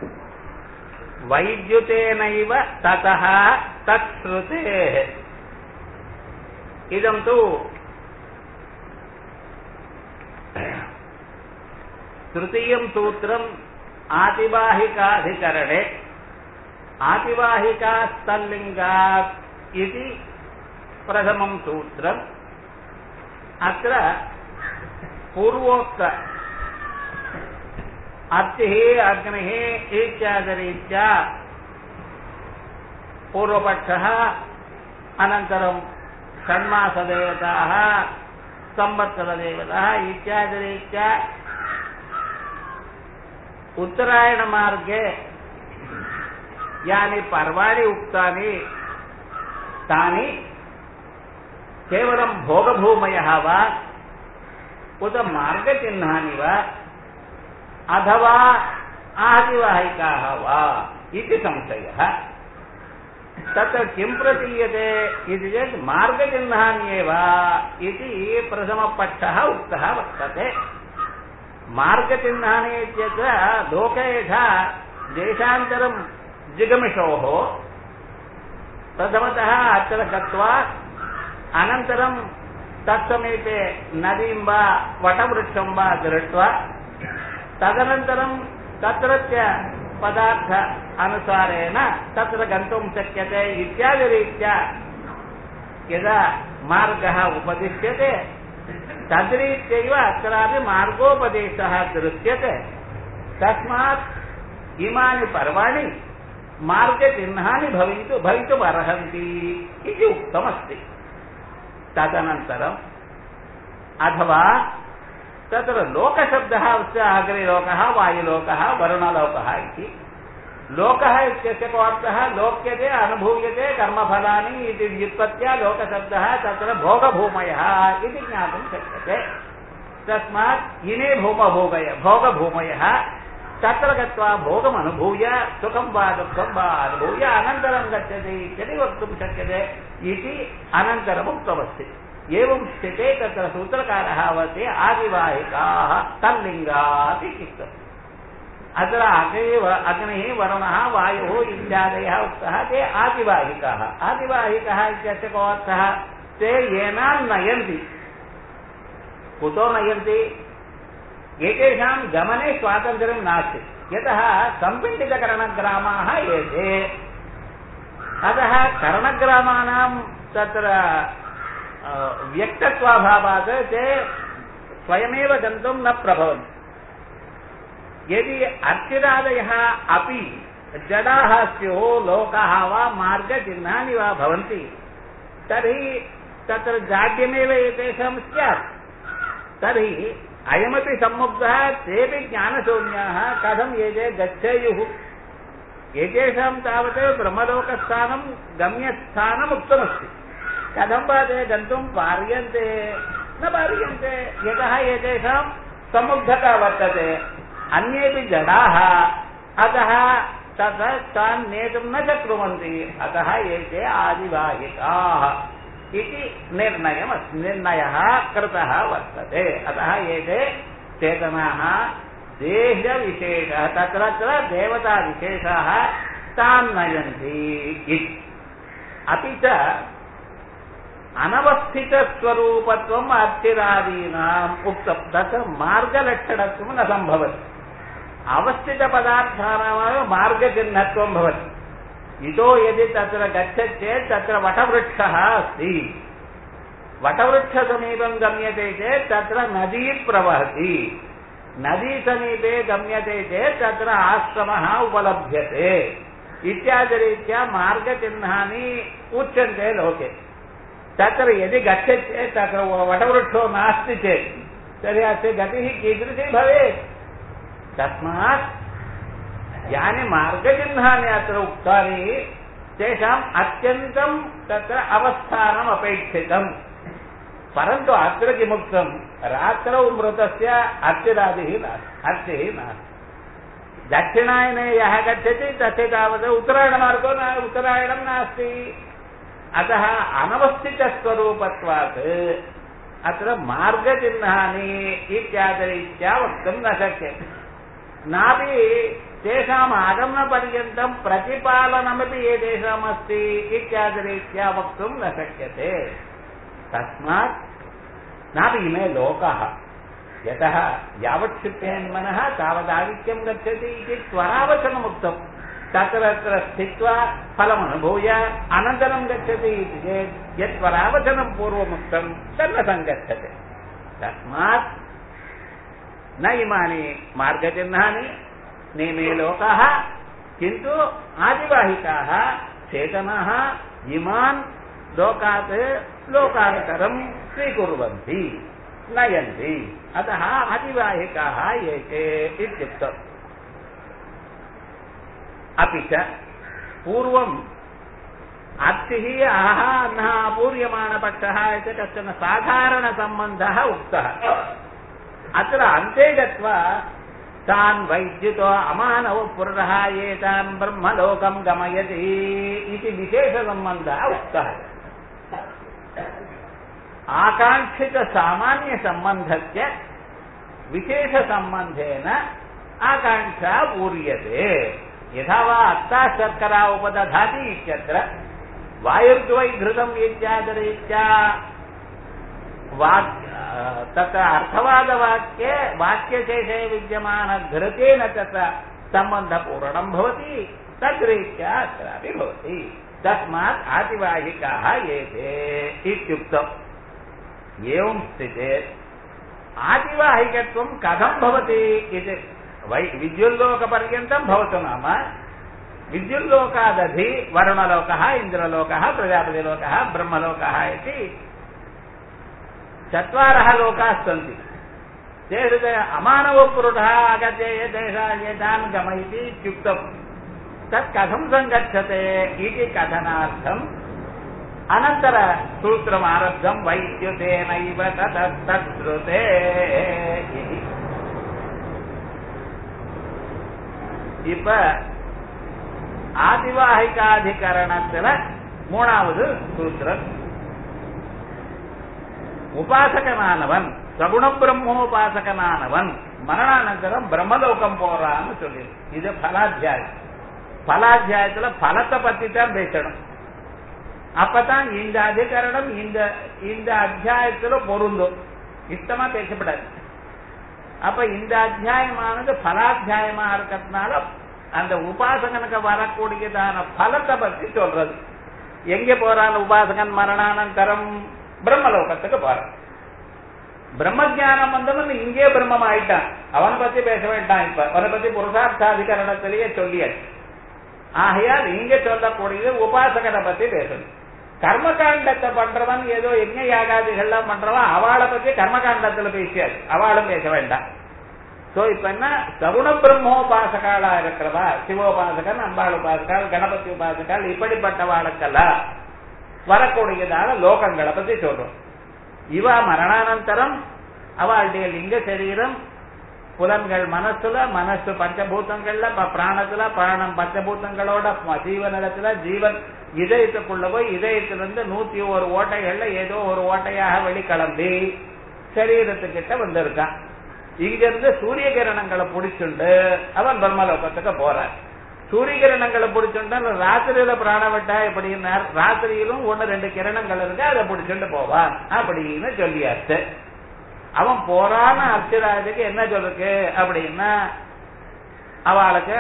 वैद्युतेनैव ततः तत्श्रुतेः इदं तु तृतीयं सूत्रम् आतिवाहिकाधिकरणे आतिवाहिकास्तल्लिङ्गात् इति प्रथमं सूत्रम् अत्र पूर्वोक्त अर्चिः अग्निः इत्यादिरीत्या पूर्वपक्षः अनन्तरं षण्मासदेवताः संवत्सरदेवताः इत्यादिरीत्या उत्तरायणमार्गे यानि पर्वाणि उक्तानि तानि केवलं भोगभूमयः वा उत मार्गचिह्नानि वा अथवा आदिवाहिकाः वा इति संशयः तत्र किं प्रतीयते इति चेत् मार्गचिह्नान्येव इति प्रथमपक्षः उक्तः वर्तते मार्गचिह्नानि इत्यत्र लोके यथा देशान्तरं जिगमिषोः प्रथमतः अत्र गत्वा अनन्तरं तत्समीपे नदीं वा वटवृक्षं वा दृष्ट्वा तदनन्तरं तत्रत्य पदार्थ अनुसारेण तत्र गन्तुं शक्यते इत्यादिरीत्या यदा मार्गः उपदिश्यते तद्रीत्यैव अत्रापि मार्गोपदेशः दृश्यते तस्मात् इमानि पर्वाणि मार्गचिह्नानि भवितु भवितुमर्हन्ति इति उक्तमस्ति तदनन्तरम् अथवा तत्र लोकशब्दः अस्य अग्रे लोकः वायुलोकः वरुणलोकः इति लोकः इत्यस्य को अर्थः लोक्यते अनुभूयते कर्मफलानि इति व्युत्पत्त्या लोकशब्दः तत्र भोगभूमयः इति ज्ञातुं शक्यते तस्मात् इमे भूमभोगय भोगभूमयः तत्र गत्वा भोगमनुभूय सुखं वा दुःखं वा अनुभूय अनन्तरं गच्छति इत्यपि वक्तुं शक्यते इति अनन्तरम् उक्तमस्ति एवं स्थिते तत्र सूत्रकारः वदति आदिवाहिकाः तल्लिङ्गात् इत्युक्तम् अत्र अग्निः अग्निः वरुणः वायुः इत्यादयः उक्तः ते आदिवाहिकाः आदिवाहिकः इत्यस्य को अर्थः ते येनान् नयन्ति कुतो नयन्ति एतेषां गमने स्वातन्त्र्यं नास्ति यतः सम्पिण्डितकरणग्रामाः एते अतः करणग्रामाणां तत्र व्यक्तत्वाभावात् ते स्वयमेव गन्तुं न प्रभवन्ति यदि अर्चिरादयः अपि जडाः स्युः लोकाः वा मार्गचिह्नानि वा भवन्ति तर्हि तत्र जाड्यमेव एतेषां स्यात् तर्हि अयमपि सम्मुग्धः तेऽपि ज्ञानशून्याः कथम् एते गच्छेयुः एतेषां तावत् ब्रह्मलोकस्थानं गम्यस्थानम् उक्तमस्ति कथं वा ते गन्तुं पार्यन्ते न पार्यन्ते यतः एतेषां सम्मुग्धता वर्तते अन्येपि जडाः अतः ततः तान् नेतुं न शक्नुवन्ति अतः एते आदिवाहिकाः इति निर्णयमस्ति निर्णयः कृतः वर्तते अतः एते चेतनाः देहविशेषः तत्र देवताविशेषाः तान् नयन्ति इति अपि च अनवस्थितस्वरूपत्वम् अर्चिरादीनाम् उक्तं तत्र मार्गलक्षणत्वं न सम्भवति अवस्थितपदार्थानामेव मार्गचिह्नत्वं भवति इतो यदि तत्र गच्छति चेत् तत्र वटवृक्षः अस्ति वटवृक्षसमीपं गम्यते चेत् तत्र नदी प्रवहति नदीसमीपे गम्यते चेत् तत्र आश्रमः उपलभ्यते इत्यादिरीत्या मार्गचिह्नानि उच्यन्ते लोके तत्र यदि गच्छति चेत् तत्र वटवृक्षो नास्ति चेत् तर्हि अस्य गतिः कीदृशी भवेत् तस्मात् यानि मार्गचिह्नानि अत्र उक्तानि तेषाम् अत्यन्तं तत्र अवस्थानम् अपेक्षितम् परन्तु अत्र किमुक्तं रात्रौ मृतस्य अर्चिरादिः नास्ति अर्चिः नास्ति दक्षिणायने यः गच्छति तस्य तावत् उत्तरायणमार्गो न उत्तरायणं नास्ति अतः अनवस्थितस्वरूपत्वात् अत्र मार्गचिह्नानि इत्यादिरीत्या वक्तुं न शक्यते नापि तेषाम् आगमनपर्यन्तम् प्रतिपालनमपि एतेषाम् अस्ति इत्यादिरीत्या वक्तुम् न शक्यते तस्मात् नापि इमे लोकाः यतः यावत् क्षिप्यन्मनः तावदादित्यम् गच्छति इति त्वरावचनमुक्तम् तत्र तत्र स्थित्वा फलमनुभूय अनन्तरं गच्छति इति चेत् यत् त्वरावचनं पूर्वमुक्तं तन्न सङ्गच्छते तस्मात् न इमानि मार्गचिह्नानि नेमे लोकाः किन्तु आदिवाहिकाः चेतनाः इमान् लोकात् लोकान्तरं स्वीकुर्वन्ति नयन्ति अतः आदिवाहिकाः एते इत्युक्तम् अपि च पूर्वम् अर्थिः अहः अन्नः अपूर्यमाणपक्षः इति कश्चन साधारणसम्बन्धः उक्तः अत्र अन्ते गत्वा तान् वैद्युतो अमानव पुरः एतान् ब्रह्मलोकम् गमयति इति विशेषसम्बन्धः उक्तः आकाङ्क्षितसामान्यसम्बन्धस्य विशेषसम्बन्धेन आकाङ्क्षा पूर्यते यथा वा अत्ता शर्करा उपदधाति इत्यत्र वायुर्द्वै घृतम् इत्यादिरीत्या वाक् तत्र अर्थवादवाक्ये वाक्यशेषे विद्यमानघृतेन तत्र सम्बन्धपूरणम् भवति तद्रीत्या अत्रापि भवति तस्मात् आतिवाहिकाः एते इत्युक्तम् एवं स्थिते आतिवाहिकत्वं कथं भवति इति वै विद्युल्लोकपर्यन्तं भवतु नाम विद्युल्लोकादधि वरुणलोकः इन्द्रलोकः प्रजापतिलोकः ब्रह्मलोकः इति चत्वारः लोकाः सन्ति तेषु अमानवपुरुषः आगत्य एतेषा एतान् गमयति इत्युक्तम् तत् कथं सङ्गच्छते इति कथनार्थम् अनन्तर सूत्रमारब्धं वैद्युतेनैव ततस्तत्श्रुते इति இப்ப ஆதிவாகிகாதிகரணத்துல மூணாவது சூத்திரம் உபாசகனானவன் சகுண பிரம்மோபாசகனானவன் மரணானந்தரம் பிரம்மலோகம் போறான்னு சொல்லி இது பலாத்தியாயம் பலாத்தியாயத்துல பலத்தை பத்தி தான் பேசணும் அப்பதான் இந்த அதிகரணம் இந்த இந்த அத்தியாயத்துல பொருந்தும் இஷ்டமா பேசப்படாது அப்ப இந்த அத்தியாயமானது பலாத்தியாயமா இருக்கிறதுனால அந்த உபாசகனுக்கு வரக்கூடியதான பலத்தை பத்தி சொல்றது எங்க போறான் உபாசகன் மரணானந்தரம் பிரம்மலோகத்துக்கு போறான் பிரம்மஜானம் வந்தவன் இங்கே பிரம்மம் ஆயிட்டான் அவனை பத்தி பேச வேண்டாம் இப்ப அவனை பத்தி புருஷார்த்தாதிகரணத்திலேயே சொல்லியாச்சு ஆகையால் இங்க சொல்லக்கூடியது உபாசகனை பத்தி பேசணும் கர்மகாண்டத்தை பண்றவன் ஏதோ யஜ்ஞ யாகாதிகள்லாம் பண்றவன் அவளை பத்தி கர்மகாண்டத்துல பேசியாச்சு அவளும் பேச வேண்டாம் சோ இப்ப என்ன சகுண பிரம்மோபாசகாலா இருக்கிறவா சிவோபாசகன் அம்பாள் உபாசகால் கணபதி உபாசகால் இப்படிப்பட்டவாளுக்கெல்லாம் வரக்கூடியதான லோகங்களை பத்தி சொல்றோம் இவ மரணானந்தரம் அவளுடைய லிங்க சரீரம் புலன்கள் மனசுல மனசு பஞ்சபூதங்கள்ல பிராணத்துல பிராணம் பஞ்சபூதங்களோட ஜீவனிடத்துல ஜீவன் இதயத்துக்குள்ள போய் இதயத்திலிருந்து நூத்தி ஒரு ஓட்டைகள்ல ஏதோ ஒரு ஓட்டையாக வெளிக்கிளம்பி சரீரத்துக்கிட்ட வந்திருக்கான் இங்க இருந்து சூரிய கிரணங்களை பிடிச்சுண்டு அவன் பிரம்மலோகத்துக்கு போறான் சூரிய கிரணங்களை பிடிச்சுண்டு ராத்திரியில பிராண விட்டா எப்படின்னா ராத்திரியிலும் ஒன்னு ரெண்டு கிரணங்கள் இருக்கு அதை பிடிச்சுட்டு போவான் அப்படின்னு சொல்லியாச்சு அவன் போறான்னு அர்ச்சராஜுக்கு என்ன சொல்லுக்கு அப்படின்னா அவளுக்கு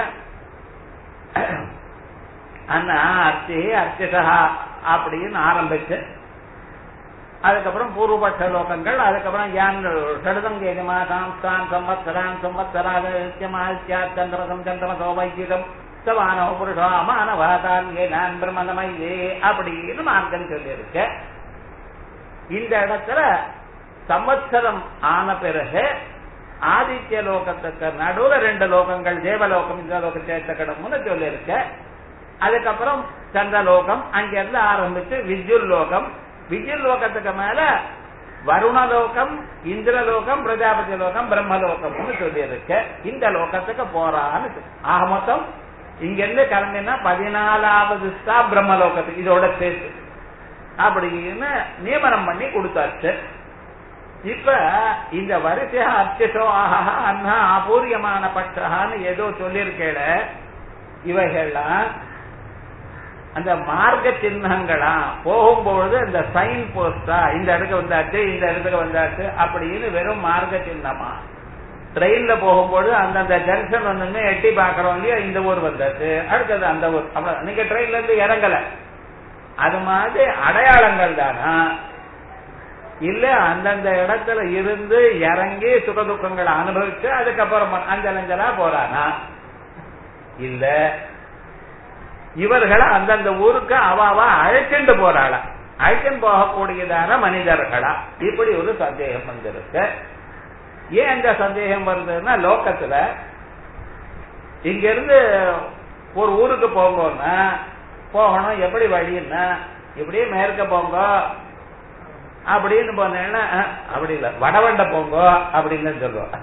அண்ணா அர்ச்சி அர்ச்சிதா அப்படின்னு ஆரம்பிச்சு அதுக்கப்புறம் பூர்வபட்ச லோகங்கள் அதுக்கப்புறம் யான் ஷடுதங்கேஜமா சாம்ஸ்தான் சம்பத்சரான் சம்பத்சராக நித்தியமாத்யா சந்திரசம் சந்திரசோ வைத்தியம் சமானோ புருஷோ அமானவாதான் ஏனான் பிரம்மதமையே அப்படின்னு மார்க்கம் சொல்லியிருக்க இந்த இடத்துல சம்பத்சரம் ஆன பிறகு ஆதித்ய லோகத்துக்கு நடுவுல ரெண்டு லோகங்கள் தேவலோகம் இந்த லோகம் சேர்த்தக்கணும்னு சொல்லியிருக்க அதுக்கப்புறம் சந்திரலோகம் அங்கிருந்து ஆரம்பிச்சு வித்யுல் லோகம் வித்யுல் லோகத்துக்கு மேல வருணலோகம் இந்திரலோகம் பிரஜாபதி லோகம் பிரம்மலோகம்னு சொல்லியிருக்க இந்த லோகத்துக்கு போறான்னு ஆக மொத்தம் இங்க இருந்து கிளம்பினா பதினாலாவது ஸ்டா பிரம்மலோகத்துக்கு இதோட சேர்த்து அப்படின்னு நியமனம் பண்ணி கொடுத்தாச்சு இப்ப இந்த வரிசையா அர்ச்சசோ ஆஹா அண்ணா அபூரியமான பட்சகான்னு ஏதோ சொல்லியிருக்கேட இவைகள்லாம் அந்த மார்க்க சின்னங்களா போகும்பொழுது அந்த சைன் போஸ்டா இந்த இடத்துக்கு வந்தாச்சு இந்த இடத்துக்கு வந்தாச்சு அப்படின்னு வெறும் மார்க்க சின்னமா ட்ரெயின்ல போகும்போது அந்தந்த ஜங்ஷன் வந்து எட்டி பாக்குறோம் இல்லையா இந்த ஊர் வந்தாச்சு அடுத்தது அந்த ஊர் அவ்வளவு நீங்க ட்ரெயின்ல இருந்து இறங்கல அது மாதிரி அடையாளங்கள் தானா இல்ல அந்தந்த இடத்துல இருந்து இறங்கி சுகதுக்கங்களை அனுபவிச்சு அதுக்கப்புறம் அஞ்சல் அஞ்சலா போறானா இல்ல இவர்களை அந்தந்த ஊருக்கு அவாவா அழைச்சிட்டு போறாளா அழைச்சிட்டு போகக்கூடியதான மனிதர்களா இப்படி ஒரு சந்தேகம் வந்திருக்கு ஏன் இந்த சந்தேகம் வருதுன்னா லோக்கத்துல இங்க இருந்து ஒரு ஊருக்கு போங்கன்னா போகணும் எப்படி வழின்னா இப்படியே மேற்க போங்க அப்படின்னு போனேன்னா அப்படி இல்ல வடவண்ட போங்க அப்படின்னு சொல்லுவோம்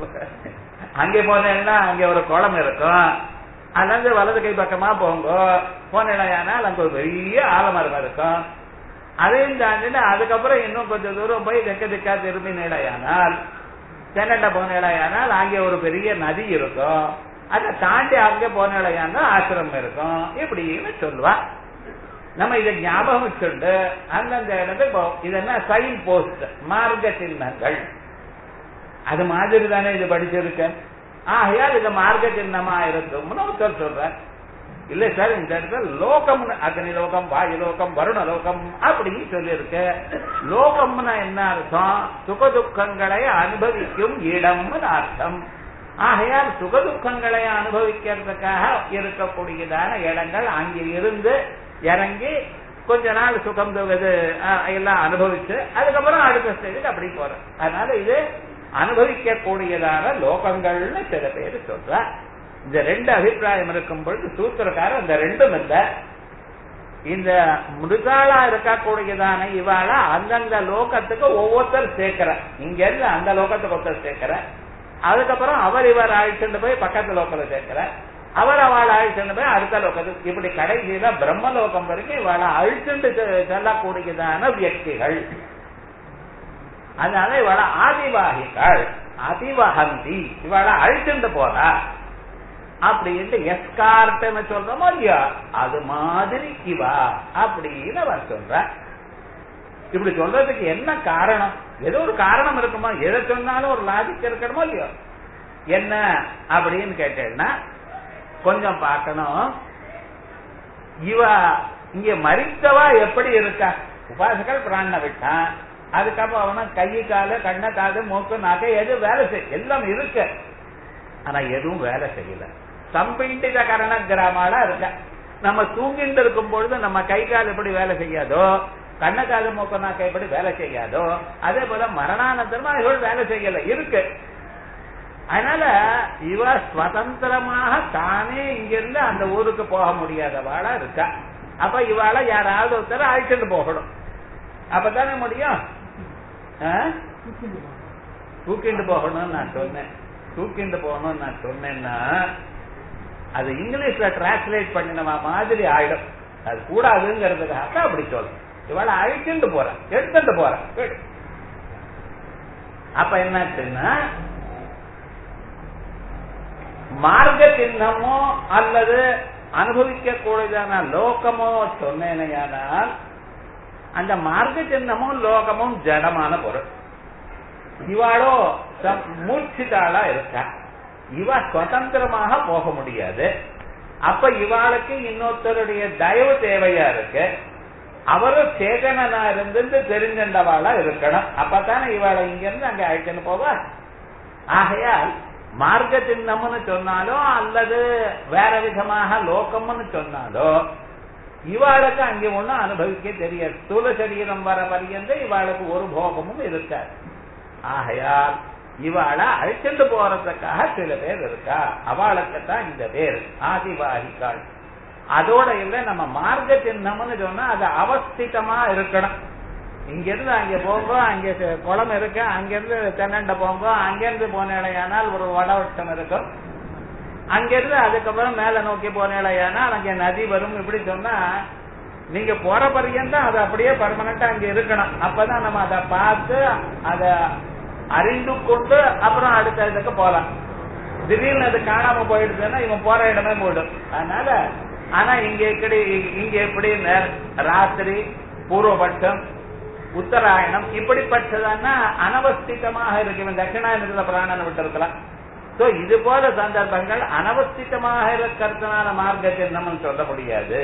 அங்கே போனேன்னா அங்க ஒரு குளம் இருக்கும் அதுல வலது கை பக்கமா போங்க போனால் அங்க ஒரு பெரிய ஆலமரம் இருக்கும் அதையும் தாண்டிட்டு அதுக்கப்புறம் இன்னும் கொஞ்சம் தூரம் போய் தெக்க திக்கா திரும்பி நிலையானால் தென்னண்ட போனேடையானால் அங்கே ஒரு பெரிய நதி இருக்கும் அதை தாண்டி அங்கே போனேடையானால் ஆசிரமம் இருக்கும் இப்படின்னு சொல்லுவா நம்ம இதை ஞாபகம் வச்சுண்டு அந்தந்த இடத்துக்கு இது என்ன சைன் போஸ்ட் மார்க்க சின்னங்கள் அது மாதிரி தானே இது படிச்சிருக்க ஆகையால் இது மார்க்க சின்னமா இருக்கும்னு ஒருத்தர் சொல்ற இல்ல சார் இந்த இடத்துல லோகம் அக்னி லோகம் வாயு லோகம் வருண லோகம் அப்படின்னு சொல்லியிருக்க லோகம்னா என்ன அர்த்தம் சுகதுக்கங்களை அனுபவிக்கும் இடம்னு அர்த்தம் ஆகையால் சுகதுக்கங்களை அனுபவிக்கிறதுக்காக இருக்கக்கூடியதான இடங்கள் அங்கே இருந்து இறங்கி கொஞ்ச நாள் சுகம் இது எல்லாம் அனுபவிச்சு அதுக்கப்புறம் அடுத்த ஸ்டேஜுக்கு அப்படி போறோம் அதனால இது அனுபவிக்க கூடியதான லோகங்கள்னு சில பேர் சொல்ற இந்த ரெண்டு அபிப்பிராயம் இருக்கும் பொழுது சூத்திரக்காரர் இந்த ரெண்டும் இல்ல இந்த மிருகாளா இருக்கக்கூடியதான இவாள அந்தந்த லோகத்துக்கு ஒவ்வொருத்தர் சேர்க்கிற இங்க இருந்து அந்த லோகத்துக்கு ஒருத்தர் சேர்க்கிற அதுக்கப்புறம் அவர் இவர் அழைச்சிட்டு போய் பக்கத்து லோக்கத்தை சேர்க்கிற அவர் அவளை அழிச்சுட்டு போய் அடுத்த லோகத்துக்கு இப்படி கடைசியில பிரம்மலோகம் வரைக்கும் இவளை அழிச்சுட்டு செல்லக்கூடியதான வியக்திகள் அதனால இவளை ஆதிவாகிகள் அதிவகந்தி இவளை அழிச்சுட்டு போறா அப்படின்ட்டு எஸ்கார்ட்னு சொல்றோமோ இல்லையா அது மாதிரி இவா அப்படின்னு அவர் சொல்ற இப்படி சொல்றதுக்கு என்ன காரணம் ஏதோ ஒரு காரணம் இருக்குமா எதை சொன்னாலும் ஒரு லாஜிக் இருக்கணுமோ இல்லையோ என்ன அப்படின்னு கேட்டேன்னா கொஞ்சம் பார்க்கணும் இவ இங்க மறித்தவா எப்படி இருக்கா உபாசகர் பிராண விட்டான் அதுக்கப்புறம் அவன கை காலு கண்ண காது மூக்கு நாக்கு எது வேலை செய் எல்லாம் இருக்கு ஆனா எதுவும் வேலை செய்யல சம்பிண்டித கரண கிராமாலா இருக்க நம்ம தூங்கிட்டு இருக்கும் பொழுது நம்ம கை கால் எப்படி வேலை செய்யாதோ கண்ண காது மூக்கு நாக்கு எப்படி வேலை செய்யாதோ அதே போல மரணானந்தரமா இவள் வேலை செய்யல இருக்கு அதனால இவ சுதந்திரமாக தானே இங்கிருந்து அந்த ஊருக்கு போக முடியாதவாளா இருக்கா அப்ப இவாள யாராவது ஒருத்தர் அழைச்சிட்டு போகணும் அப்பதானே முடியும் தூக்கிண்டு போகணும்னு நான் சொன்னேன் தூக்கிண்டு போகணும்னு நான் சொன்னேன்னா அது இங்கிலீஷ்ல டிரான்ஸ்லேட் பண்ணினவா மாதிரி ஆயிடும் அது கூடாதுங்கிறதுக்காக அப்படி சொல்றேன் இவாள அழைச்சிட்டு போறேன் எடுத்துட்டு போறேன் அப்ப என்னாச்சுன்னா மார்க்க சின்னமோ அல்லது அனுபவிக்க கூடியதான லோகமோ சொன்னேனையானால் அந்த மார்க்க சின்னமும் லோகமும் ஜடமான பொருள் இவாளோ மூச்சிதாளா இருக்கா இவ சுதந்திரமாக போக முடியாது அப்ப இவாளுக்கு இன்னொருத்தருடைய தயவு தேவையா இருக்கு அவரும் சேதனனா இருந்து தெரிஞ்சண்டவாளா இருக்கணும் அப்பதானே இவாளை இங்க இருந்து அங்க அழைச்சுன்னு போவா ஆகையால் மார்க்க சின்னம்னு சொன்னாலோ அல்லது வேற விதமாக லோகம்னு சொன்னாலோ இவாளுக்கு அங்கே ஒண்ணும் அனுபவிக்க தெரியாது ஸ்தூல சரீரம் வர வரையந்த இவாளுக்கு ஒரு போகமும் இருக்காது ஆகையால் இவாளை அழைச்சிட்டு போறதுக்காக சில பேர் இருக்கா அவளுக்கு தான் இந்த பேர் ஆதிவாகிகள் அதோட இல்ல நம்ம மார்க்க சின்னம்னு சொன்னா அது அவஸ்திதமா இருக்கணும் இங்க இருந்து அங்க போங்க அங்க குளம் இருக்கு அங்கிருந்து தென்னண்ட போங்க அங்கிருந்து போனேடையானால் ஒரு வடவட்டம் இருக்கும் அங்கிருந்து அதுக்கப்புறம் மேல நோக்கி போனேடையானால் அங்க நதி வரும் இப்படி சொன்னா நீங்க போற பர்யந்தம் அது அப்படியே பர்மனண்டா அங்க இருக்கணும் அப்பதான் நம்ம அதை பார்த்து அத அறிந்து கொண்டு அப்புறம் அடுத்த இதுக்கு போலாம் திடீர்னு அது காணாம போயிடுதுன்னா இவன் போற இடமே போயிடும் அதனால ஆனா இங்க எப்படி இங்க எப்படி நே- ராத்திரி பூர்வபட்சம் உத்தராயணம் இப்படிப்பட்டதான்னா அனவஸ்திதமாக இருக்கு இவன் தட்சிணாயனத்துல பிராணனை விட்டு இருக்கலாம் சோ இது போல சந்தர்ப்பங்கள் அனவஸ்திதமாக இருக்கிறதுனால மார்க்க சின்னம்னு சொல்ல முடியாது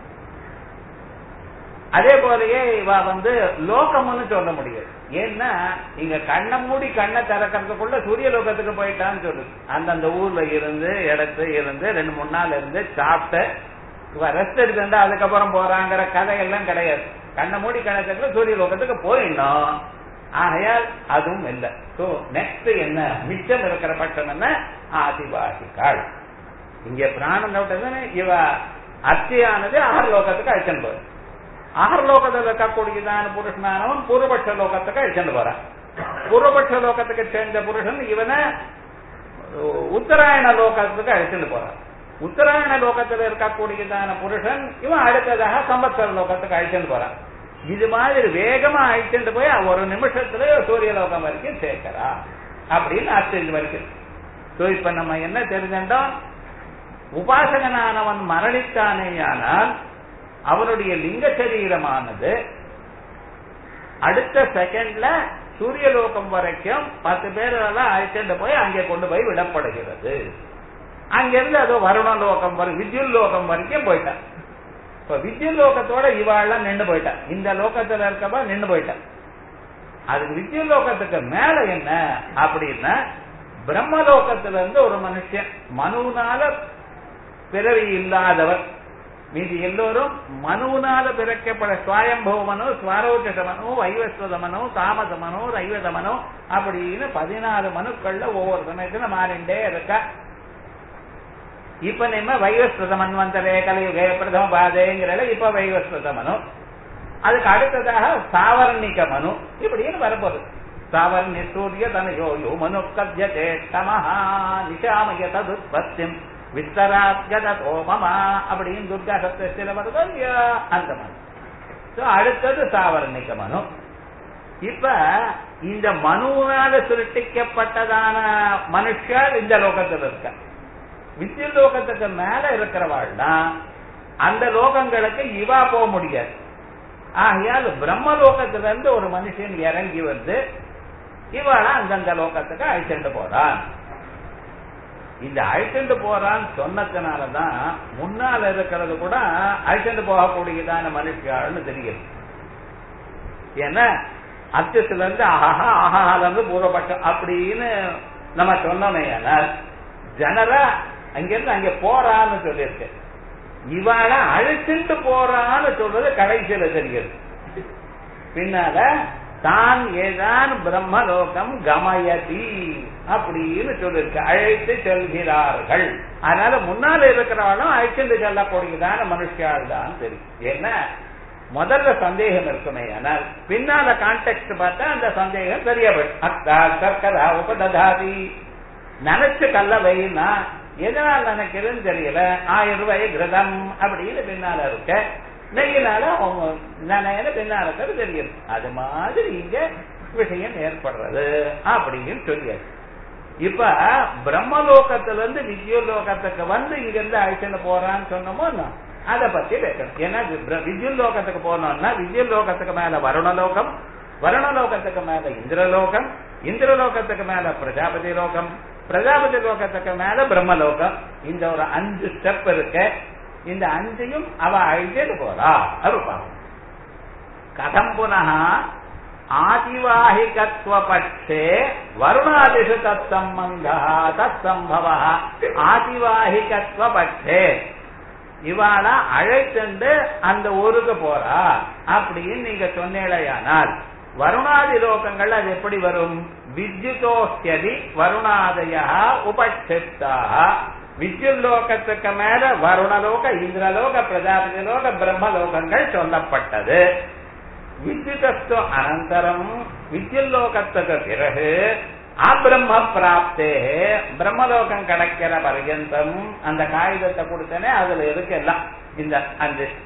அதே போலயே இவ வந்து லோகம்னு சொல்ல முடியாது ஏன்னா இங்க கண்ணை மூடி கண்ணை திறக்கிறதுக்குள்ள சூரிய லோகத்துக்கு போயிட்டான்னு சொல்லுது அந்தந்த ஊர்ல இருந்து இடத்து இருந்து ரெண்டு மூணு நாள் இருந்து சாப்பிட்டு இவ ரெஸ்ட் எடுத்துட்டா அதுக்கப்புறம் போறாங்கிற கதையெல்லாம் கிடையாது கண்ணை மூடி கணக்குல சூரிய லோகத்துக்கு போயிடணும் ஆகையால் அதுவும் இல்லை சோ நெக்ஸ்ட் என்ன மிச்சம் இருக்கிற பட்சம் என்ன ஆதிவாசிகள் இங்க பிராணம் விட்டதுன்னு இவ அத்தியானது ஆறு லோகத்துக்கு அழைச்சன் போய் ஆறு லோகத்தில் இருக்கக்கூடியதான புருஷனானவன் பூர்வபட்ச லோகத்துக்கு அழைச்சன் போறான் பூர்வபட்ச லோகத்துக்கு சேர்ந்த புருஷன் இவனை உத்தராயண லோகத்துக்கு அழைச்சிட்டு போறான் உத்தராயண லோகத்தில் இருக்கக்கூடியதான புருஷன் இவன் அடுத்ததாக சம்பத்சர லோகத்துக்கு அழைச்சிட்டு போறான் இது மாதிரி வேகமா அழைச்சிட்டு போய் ஒரு நிமிஷத்துல சூரிய லோகம் வரைக்கும் சேர்க்கிறா அப்படின்னு ஆச்சரியம் வரைக்கும் சோ இப்ப நம்ம என்ன தெரிஞ்சிட்டோம் உபாசகனானவன் மரணித்தானேயானால் அவனுடைய லிங்க சரீரமானது அடுத்த செகண்ட்ல சூரியலோகம் வரைக்கும் பத்து பேரெல்லாம் அழைச்சிட்டு போய் அங்கே கொண்டு போய் விடப்படுகிறது அங்கிருந்து அது வருணலோகம் வரை வித்யுல் லோகம் வரைக்கும் போயிட்டான் இப்ப வித்யுல் லோகத்தோட இவாள்லாம் நின்று போயிட்டான் இந்த லோகத்துல இருக்கவா நின்று போயிட்டான் அதுக்கு வித்யுல் லோகத்துக்கு மேல என்ன அப்படின்னா பிரம்மலோகத்துல இருந்து ஒரு மனுஷன் மனுனால பிறவி இல்லாதவர் மீதி எல்லோரும் மனுவினால பிறக்கப்பட சுவாயம்பவ மனு ஸ்வாரோஜக மனு வைவஸ்வத மனு தாமச மனு ரைவத மனு அப்படின்னு பதினாலு மனுக்கள்ல ஒவ்வொரு சமயத்துல மாறிண்டே இருக்கா இப்ப நம்ம வைவஸ்வத மன்வந்தரே கலியுகே பிரதம பாதேங்கிறத இப்ப வைவஸ்வத மனு அதுக்கு அடுத்ததாக சாவர்ணிக மனு இப்படின்னு வரப்போகுது சாவர்ணி சூரிய தனயோ யோ மனு கத்யதே தமஹா நிஷாமய ததுத்பத்தியம் விஸ்தராத்கதோ மமா அப்படின்னு துர்கா சப்தஸ்தில வருதோ இல்லையா அந்த மனு So, அடுத்தது சாவர்ணிக மனு இப்ப இந்த மனுவினால சிருஷ்டிக்கப்பட்டதான மனுஷர் இந்த லோகத்தில் இருக்க வித்ய லோகத்துக்கு மேல இருக்கிறவாள் தான் அந்த லோகங்களுக்கு இவா போக முடியாது ஆகையால் பிரம்ம லோகத்துல இருந்து ஒரு மனுஷன் இறங்கி வந்து இவாள அந்தந்த லோகத்துக்கு அழைச்சிட்டு போறான் இந்த அழைச்சிட்டு போறான்னு சொன்னதுனாலதான் முன்னால இருக்கிறது கூட அழைச்சிட்டு போகக்கூடியதான மனுஷியாள்னு தெரியுது ஏன்னா அச்சத்துல இருந்து ஆஹா ஆஹால இருந்து பூர்வபட்சம் அப்படின்னு நம்ம சொன்னோமே ஆனால் ஜனரா அங்கிருந்து அங்க போறான்னு சொல்லியிருக்கு இவாள அழைச்சிட்டு போறான்னு சொல்றது கடைசியில தெரிகிறது பின்னால தான் ஏதான் பிரம்மலோகம் கமயதி அப்படின்னு சொல்லிருக்கு அழைத்து செல்கிறார்கள் அதனால முன்னால இருக்கிறவளும் அழைச்சிட்டு செல்லக்கூடியதான மனுஷியாள் தான் தெரியும் என்ன முதல்ல சந்தேகம் இருக்குமே ஆனால் பின்னால கான்டெக்ட் பார்த்தா அந்த சந்தேகம் சரியா போயிடும் அத்தா சர்க்கரா உபததாதி நினைச்சு கல்ல வைனா எதனால் நினைக்கிறதுன்னு தெரியல ஆயிரம் ரூபாய் கிரதம் அப்படின்னு பின்னால இருக்க நெய்யினால அவங்க நினைல பின்னால இருக்கிறது தெரியும் அது மாதிரி இங்க விஷயம் ஏற்படுறது அப்படின்னு சொல்லியாச்சு இப்ப பிரம்மலோகத்துல இருந்து வித்யுலோகத்துக்கு வந்து இங்க இருந்து அழைச்சிட்டு போறான்னு சொன்னோமோ அதை பத்தி பேசணும் ஏன்னா வித்யுலோகத்துக்கு போனோம்னா வித்யுலோகத்துக்கு மேல வருணலோகம் வருணலோகத்துக்கு மேல இந்திரலோகம் இந்திரலோகத்துக்கு மேல பிரஜாபதி லோகம் பிரஜாபதி லோகத்துக்கு மேல பிரம்மலோகம் இந்த ஒரு அஞ்சு ஸ்டெப் இருக்கு இந்த அஞ்சையும் அவ அழிச்சிட்டு போறா அருப்பாங்க கதம் புனः ஆதிவாகிகத்வபட்சே வருணாதிஷு தத் சம்பந்தः தத் சம்பவः ஆதிவாகிகத்வபட்சே இவாள அழைத்துண்டு அந்த ஊருக்கு போறா அப்படின்னு நீங்க சொன்னீழையானால் வருணாதி லோகங்கள் அது எப்படி வரும் வித்யுதோஹ்யதி வருணாதய உபட்சித்தாக வித்யுல்லோகத்துக்கு மேல வருணலோக இந்திரலோக பிரஜாபதி லோக பிரம்மலோகங்கள் சொல்லப்பட்டது வித்யுதஸ்து அனந்தரம் வித்யுல்லோகத்துக்கு பிறகு அபிரம்ம பிராப்தே பிரம்மலோகம் கிடைக்கிற பர்யந்தம் அந்த காகிதத்தை கொடுத்தனே அதுல இருக்கு எல்லாம் இந்த அஞ்சு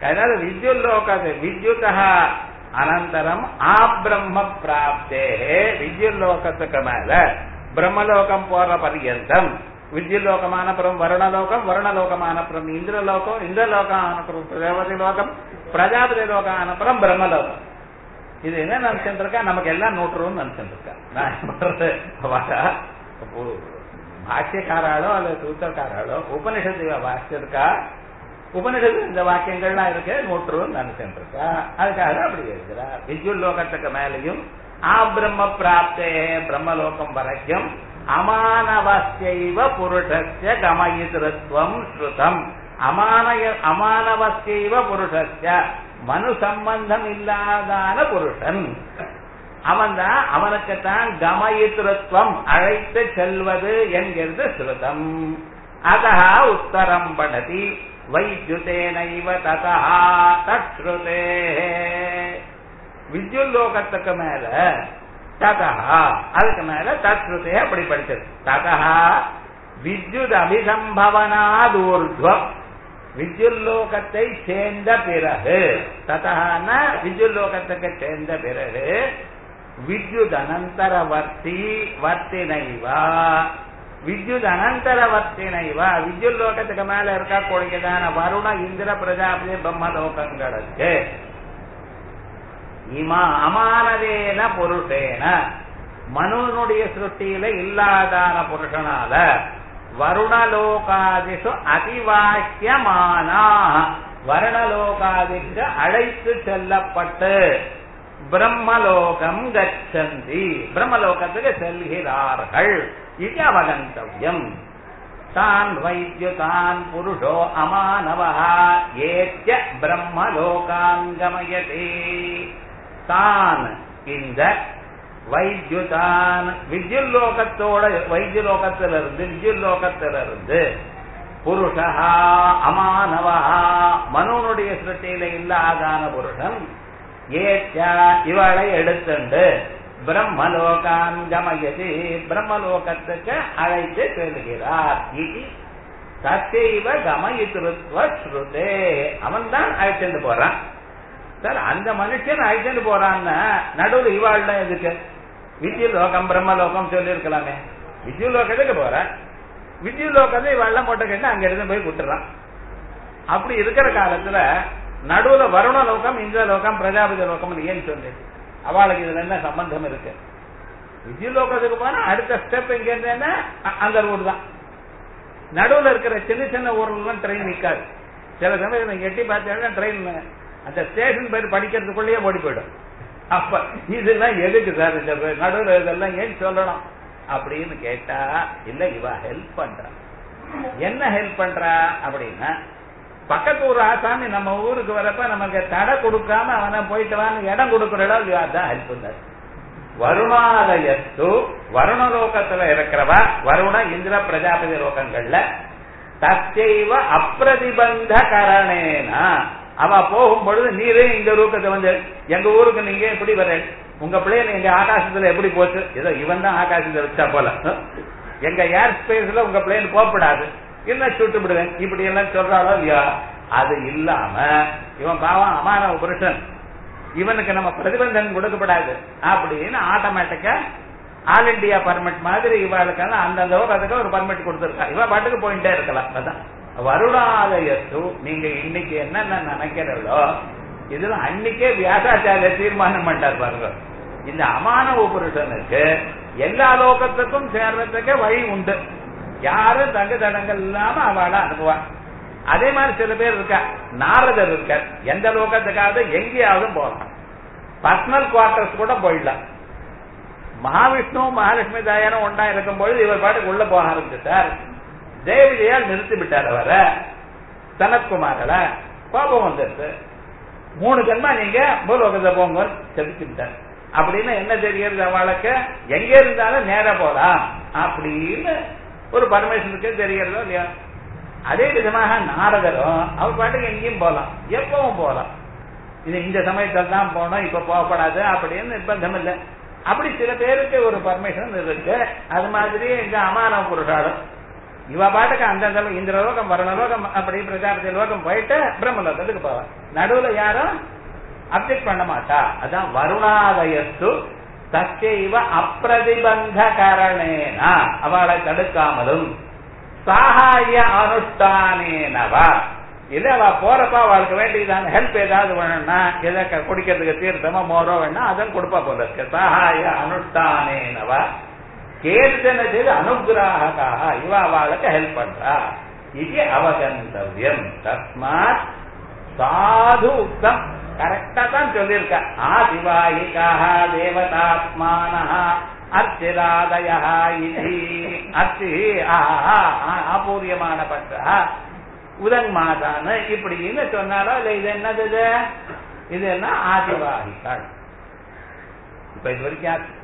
அதனால வித்யுல்லோக வித்யுதா அனந்தரம் ஆ பிரம்ம பிராப்தே வித்யுல்லோகத்துக்கு மேல பிரம்மலோகம் போற பர்யந்தம் வித்யுல்லோகமான அப்புறம் வருணலோகம் வருணலோகமான அப்புறம் இந்திரலோகம் இந்திரலோகம் ஆனப்புறம் பிரஜாபதி லோகம் பிரஜாபதி லோகம் ஆனப்புறம் பிரம்மலோகம் இது என்ன நினைச்சுட்டு இருக்கா நமக்கு எல்லாம் நூற்றுன்னு நினைச்சுட்டு இருக்கா நான் பாஷ்யக்காராளோ அல்லது சூத்திரக்காராளோ உபனிஷத்து வாசிச்சிருக்கா உபனிஷத்து இந்த வாக்கியங்கள்லாம் இருக்கு நூற்றுன்னு நினைச்சுட்டு இருக்கா அதுக்காக அப்படி இருக்கிறா வித்யுல்லோகத்துக்கு மேலையும் ஆ பிரம்ம பிராப்தே பிரம்மலோகம் வரைக்கும் அமானவஸ்யைவ புருஷஸ்ய கமயிதிருத்வம் ஸ்ருதம் அமானய அமானவஸ்யைவ புருஷஸ்ய மனு சம்பந்தம் இல்லாதான புருஷன் அவன் தான் அவனுக்குத்தான் கமயித்திருத்வம் அழைத்து செல்வது என்கிறது ஸ்ருதம் அதா உத்தரம் படதி வைத்யுதேனைவ ததா தத்ருதே வித்யுல்லோகத்துக்கு மேல ததா அதுக்கு மேல தத்ருதே அப்படி படிச்சது ததா வித்யுத் அபிசம்பவனாதூர்துவம் வித்யுல்லோகத்தை சேர்ந்த பிறகு ததான வித்யுல்லோகத்துக்கு சேர்ந்த பிறகு வித்யுத் அனந்தரவர்த்தி வர்த்தினைவா வித்யுத் அனந்தரவர்த்தினைவா வித்யுல்லோகத்துக்கு மேல இருக்கக்கூடியதான வருண இந்திர பிரஜாபதி பிரம்மலோகங்களுக்கு இமா அமானதேன புருஷேன மனுனுடைய சிருஷ்டியில இல்லாதான புருஷனால வருணலோகாதிஷு அதிவாக்கியமானா வருணலோகாதிக்கு அழைத்து செல்லப்பட்டு பிரம்மலோகம் கச்சந்தி பிரம்மலோகத்துக்கு செல்கிறார்கள் இது அவகந்தவியம் தான் வைத்யுதான் புருஷோ அமானவா ஏத்திய பிரம்மலோகாங்கமயதே தான் இந்த வைத்யுதான் வித்யுல்லோகத்தோட வைத்யுலோகத்திலிருந்து வித்யுல்லோகத்திலிருந்து புருஷா அமானவா மனுனுடைய சிருஷ்டியில இல்லாதான புருஷன் ஏச்சா இவளை எடுத்துண்டு பிரம்மலோகான் கமயதி பிரம்மலோகத்துக்கு அழைத்து செல்கிறார் இது தத்தைவ கமயித்திருத்வ ஸ்ருதே அவன் தான் அழைச்சிட்டு போறான் சார் அந்த மனுஷன் அழைச்சிட்டு போறான்னா நடுவில் இவாள் தான் எதுக்கு வித்யுலோகம் பிரம்மலோகம் சொல்லி இருக்கலாமே வித்யுலோகத்துக்கு போற வித்யுலோகத்தை இவாள்லாம் போட்ட கேட்டு அங்க இருந்து போய் விட்டுறான் அப்படி இருக்கிற காலத்துல நடுவுல வருண லோகம் இந்திர லோகம் பிரஜாபதி லோகம் ஏன்னு சொல்லு அவளுக்கு இதுல என்ன சம்பந்தம் இருக்கு வித்யுலோகத்துக்கு போனா அடுத்த ஸ்டெப் எங்க இருந்தேன்னா அந்த ஊர் தான் நடுவுல இருக்கிற சின்ன சின்ன ஊர்லாம் ட்ரெயின் நிக்காது சில சமயம் நீங்க எட்டி பார்த்தீங்கன்னா ட்ரெயின் அந்த ஸ்டேஷன் போய் படிக்கிறதுக்குள்ளேயே ஓடி போயிடும் அப்ப இதெல்லாம் எதுக்கு சார் இந்த நடுவில் இதெல்லாம் ஏன் சொல்லணும் அப்படின்னு கேட்டா இல்ல இவ ஹெல்ப் பண்றா என்ன ஹெல்ப் பண்றா அப்படின்னா பக்கத்து ஊர் ஆசாமி நம்ம ஊருக்கு வரப்ப நமக்கு தடை கொடுக்காம அவனை போயிட்டு வான்னு இடம் கொடுக்கறடா தான் ஹெல்ப் பண்ணாரு வருணாலயத்து வருணலோகத்துல இருக்கிறவா வருண இந்திர பிரஜாபதி லோகங்கள்ல தச்சைவ அப்பிரதிபந்த கரணேனா அவ போகும் பொழுது நீரே இந்த ரூக்கத்தை வந்து எங்க ஊருக்கு நீங்க எப்படி வர உங்க பிள்ளைங்க எங்க ஆகாசத்துல எப்படி போச்சு ஏதோ இவன் தான் ஆகாசத்துல வச்சா போல எங்க ஏர் ஸ்பேஸ்ல உங்க பிளேன் போகப்படாது என்ன சுட்டு விடுவேன் இப்படி எல்லாம் சொல்றாளோ இல்லையா அது இல்லாம இவன் பாவம் அமான புருஷன் இவனுக்கு நம்ம பிரதிபந்தம் கொடுக்கப்படாது அப்படின்னு ஆட்டோமேட்டிக்கா ஆல் இண்டியா பர்மிட் மாதிரி இவாளுக்கெல்லாம் அந்தந்த அதுக்கு ஒரு பர்மிட் கொடுத்துருக்கா இவ பாட்டுக்கு போயிட்டே இருக்கலாம் அதான் வருடாலயத்து நீங்க இன்னைக்கு என்னென்ன நினைக்கிறீங்களோ இதுல அன்னைக்கே வியாசாச்சாரிய தீர்மானம் பண்ணிட்டார் பாருங்க இந்த அமானவ புருஷனுக்கு எல்லா லோகத்துக்கும் சேர்றதுக்கு வழி உண்டு யாரும் தங்கு தடங்கள் இல்லாம அவளை அனுப்புவா அதே மாதிரி சில பேர் இருக்கா நாரதர் இருக்க எந்த லோகத்துக்காவது எங்கேயாவது போகலாம் பர்சனல் குவார்டர்ஸ் கூட போயிடலாம் மகாவிஷ்ணு மகாலட்சுமி தாயாரும் ஒன்றா இருக்கும் பொழுது இவர் பாட்டுக்கு உள்ள போக ஆரம்பிச்சுட்டார் ஜெயவிஜயால் நிறுத்தி விட்டார் அவரை சனத்குமாரில கோபம் வந்துருச்சு மூணு ஜென்மா நீங்க பூலோகத்தை போங்க செலுத்தி விட்டார் அப்படின்னு என்ன தெரிகிறது அவளுக்கு எங்க இருந்தாலும் நேர போலாம் அப்படின்னு ஒரு பரமேஸ்வருக்கு தெரிகிறதோ இல்லையா அதே விதமாக நாரதரும் அவர் பாட்டுக்கு எங்கேயும் போகலாம் எப்பவும் போகலாம் இது இந்த சமயத்தில் தான் போனோம் இப்ப போகப்படாது அப்படின்னு நிர்பந்தம் இல்லை அப்படி சில பேருக்கு ஒரு பர்மிஷன் இருக்கு அது மாதிரி எங்க அமான புருஷாலும் இவ பாட்டுக்கு அந்த இந்த லோகம் வரணலோகம் அப்படி பிரஜாபதி லோகம் போயிட்டு பிரம்மலோகத்துக்கு போவான் நடுவுல யாரும் அப்டேட் பண்ண மாட்டா அதான் வருணாதயஸ்து தச்சைவ அப்பிரதிபந்த கரணேனா அவளை தடுக்காமலும் சாகாய அனுஷ்டானேனவா இல்ல அவ போறப்ப அவளுக்கு வேண்டியதான ஹெல்ப் ஏதாவது வேணும்னா எதை குடிக்கிறதுக்கு தீர்த்தமோ மோரோ வேணா அதன் கொடுப்பா போல இருக்கு சகாய அனுஷ்டானேனவா கேர்த்தன செய்து அனுகிராகாக இவ அவளுக்கு ஹெல்ப் பண்றா இது அவகந்தவியம் தஸ்மாத் சாது உக்தம் கரெக்டா தான் சொல்லியிருக்க ஆதிவாயிகாக தேவதாத்மான அர்ச்சிராதய இது அர்ச்சி ஆபூரியமான பற்ற உதன் மாதான்னு இப்படின்னு சொன்னாரோ இல்ல இது என்னது இது இது என்ன ஆதிவாகிகள் இப்ப இது வரைக்கும்